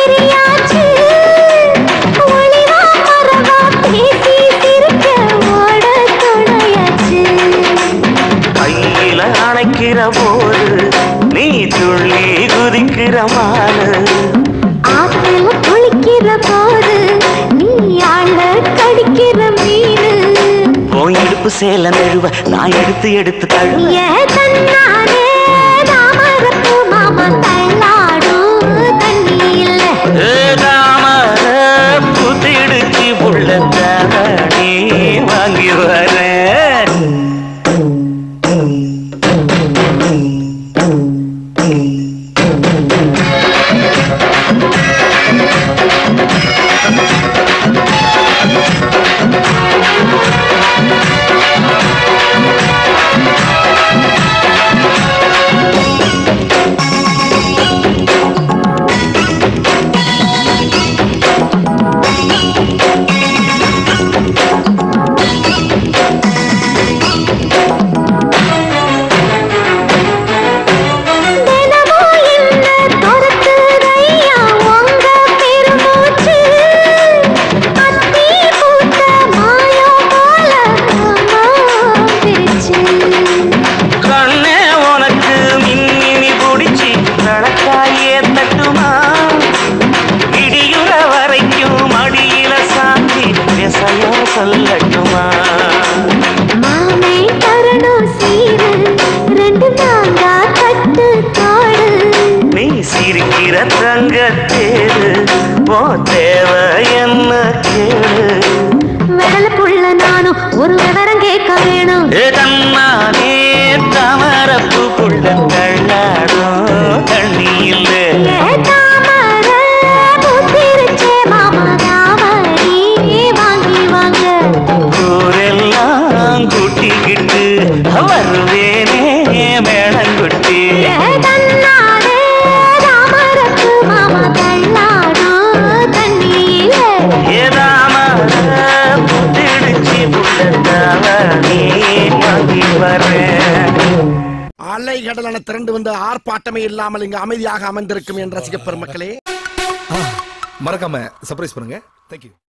பிரியாச்சு ஒளிவா மரவா பேசி சிரிக்க ஓட துணையாச்சு கையில அணைக்கிற போது நீ துள்ளி குதிக்கிற மானு ஆத்துல குளிக்கிற போது நீ ஆள கடிக்கிற மீனு உன் இடுப்பு சேல நழுவ நான் எடுத்து எடுத்து தழுவ ஏ தன்னானே தாமரப்பூ மாமா தள்ளாடும் தண்ணி இல்ல ஏதாமர புத்திடுச்சு புள்ள நீ வாங்கி வரேன் தினமும் என்ன துரத்துதையா உங்க பெருமூச்சு அத்தி பூத்த மாயம் போல காமம் பிரிச்சு கண்ணே உனக்கு மின்னினி பிடிச்சி நடக்காயே தட்டுமா இடியுற வரைக்கும் மடியில சாந்தி விசையோ சொல்லட்டுமா மாமே தரணும் சீரு ரெண்டு நாங்கா கட்டு காடு நீ சிரிக்கிற தங்கத்தேரு போ தேவை என்ன கேளு விரல புள்ள நானும் ஒரு விவரம் கேட்க வேணும் ஏ தன்னாலே தமரப்பு புள்ள தள்ளாடும் தண்ணி இல்லை ஏ தாமர புத்திருச்சே மாமா தாவணி வாங்கி வாங்க ஊரெல்லாம் கூட்டிக்கிட்டு வருவேனே மேளங்குட்டி ஏ தன்னாலே தாமரப்பு மாமா தள்ளாடும் தண்ணியில ஏதாம புத்திடுச்சு புள்ளத்தாவ நீ வாங்கி வரேன் அலை கடலான திரண்டு வந்து ஆர்ப்பாட்டமே இல்லாமல் இங்கு அமைதியாக அமர்ந்திருக்கும் என் ரசிக பெருமக்களே மறக்காம சர்ப்ரைஸ் பண்ணுங்க தேங்க்யூ